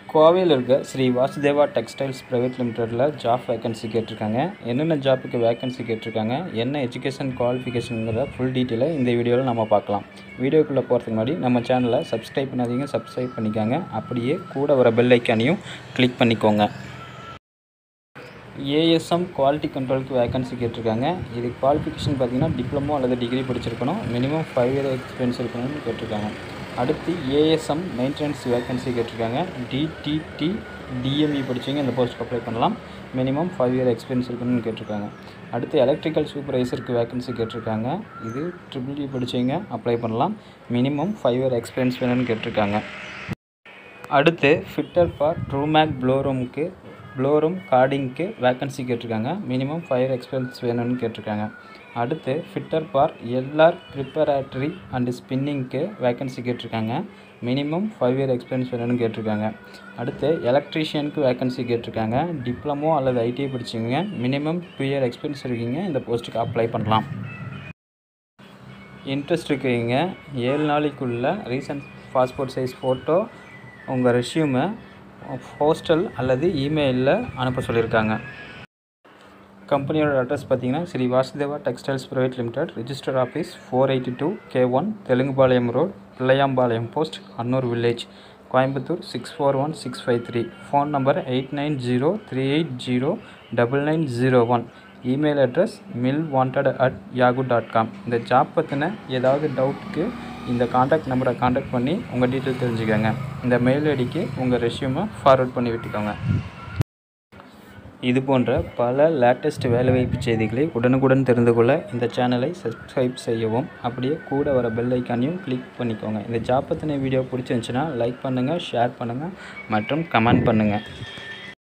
கோவையில் இருக்க Sri Vasudeva textiles private லிமிடெடில் ஜாப் வேகன்சி கேட்டிருக்காங்க என்னென்ன ஜாப்புக்கு வேகன்சி கேட்டிருக்காங்க என்ன எஜுகேஷன் குவாலிஃபிகேஷனுங்கிற ஃபுல் டீட்டெயிலை இந்த வீடியோவில் நம்ம பார்க்கலாம் வீடியோக்குள்ளே போகிறதுக்கு முன்னாடி நம்ம சேனலை சப்ஸ்கிரைப் பண்ணாதீங்க சப்ஸ்கிரைப் பண்ணிக்கோங்க அப்படியே கூட வர பெல் ஐக்கானையும் கிளிக் பண்ணிக்கோங்க ஏஎஸ்எம் குவாலிட்டி கண்ட்ரோலுக்கு வேகன்சி கேட்டிருக்காங்க இது குவாலிஃபிகேஷன் பார்த்தீங்கன்னா டிப்ளமோ அல்லது டிகிரி படிச்சிருக்கணும் மினிமம் ஃபைவ் இயர் எக்ஸ்பீரியன்ஸ் இருக்கணும்னு கேட்டிருக்காங்க அடுத்து ஏஎஸ்எம் மெயின்டெனன்ஸ் வேகன்சி கேட்டிருக்காங்க டிடிடி டிஎம்இ படிச்சவங்க இந்த போஸ்ட்டுக்கு அப்ளை பண்ணலாம் மினிமம் ஃபைவ் இயர் எக்ஸ்பீரியன்ஸ் இருக்கணும்னு கேட்டிருக்காங்க அடுத்து எலக்ட்ரிக்கல் சூப்பர்வைசருக்கு வேகன்சி கேட்டிருக்காங்க இது ட்ரிபிள் இ படிச்சவங்க அப்ளை பண்ணலாம் மினிமம் ஃபைவ் இயர் எக்ஸ்பீரியன்ஸ் வேணும்னு கேட்டிருக்காங்க அடுத்து ஃபிட்டர் ஃபார் ட்ரூமேக் ப்ளோரூமுக்கு ப்ளோரூம் கார்டிங்க்கு வேக்கன்சி கேட்டிருக்காங்க மினிமம் ஃபைவ் எக்ஸ்பீரியன்ஸ் வேணும்னு கேட்டிருக்காங்க அடுத்து fitter for LR preparatory and ஸ்பின்னிங்க்கு வேக்கன்சி கேட்டிருக்காங்க மினிமம் ஃபைவ் இயர் எக்ஸ்பீரியன்ஸ் வேணும்னு கேட்டிருக்காங்க அடுத்து எலக்ட்ரீஷியனுக்கு வேக்கன்சி கேட்டிருக்காங்க டிப்ளமோ அல்லது ஐடிஐ படிச்சிங்க மினிமம் டூ இயர் எக்ஸ்பீரியன்ஸ் இருக்கீங்க இந்த போஸ்ட்டுக்கு அப்ளை பண்ணலாம் இன்ட்ரெஸ்ட் இருக்கிறீங்க ஏழு நாளைக்குள்ள ரீசன்ட் பாஸ்போர்ட் சைஸ் ஃபோட்டோ உங்கள் ரெஷ்யூமை போஸ்டல் அல்லது இமெயிலில் அனுப்ப சொல்லியிருக்காங்க கம்பெனியோட அட்ரஸ் பார்த்தீங்கன்னா Sri Vasudeva textiles private limited register office four eighty two K one Telungupalayam road Pillaiyampalayam post Annur village Coimbatore six four one six five three phone number eight nine zero three eight zero double nine zero one email address mill wanted at Yahoo dot com இந்த job பற்றின ஏதாவது டவுட்டுக்கு இந்த contact நம்பரை contact பண்ணி உங்கள் detail தெரிஞ்சுக்கோங்க இந்த mail ஐடிக்கு உங்கள் ரெஷ்யூமை ஃபார்வர்ட் பண்ணி விட்டுக்கோங்க இது போன்ற பல லேட்டஸ்ட் வேலைவாய்ப்பு செய்திகளை உடனுக்குடன் தெரிந்து கொள்ள இந்த சேனலை சப்ஸ்கிரைப் செய்யவும் அப்படியே கூட வர பெல் ஐக்கானையும் கிளிக் பண்ணிக்கோங்க இந்த ஜாப் பற்றின வீடியோ பிடிச்சிருந்துச்சுன்னா லைக் பண்ணுங்கள் ஷேர் பண்ணுங்கள் மற்றும் கமெண்ட் பண்ணுங்கள்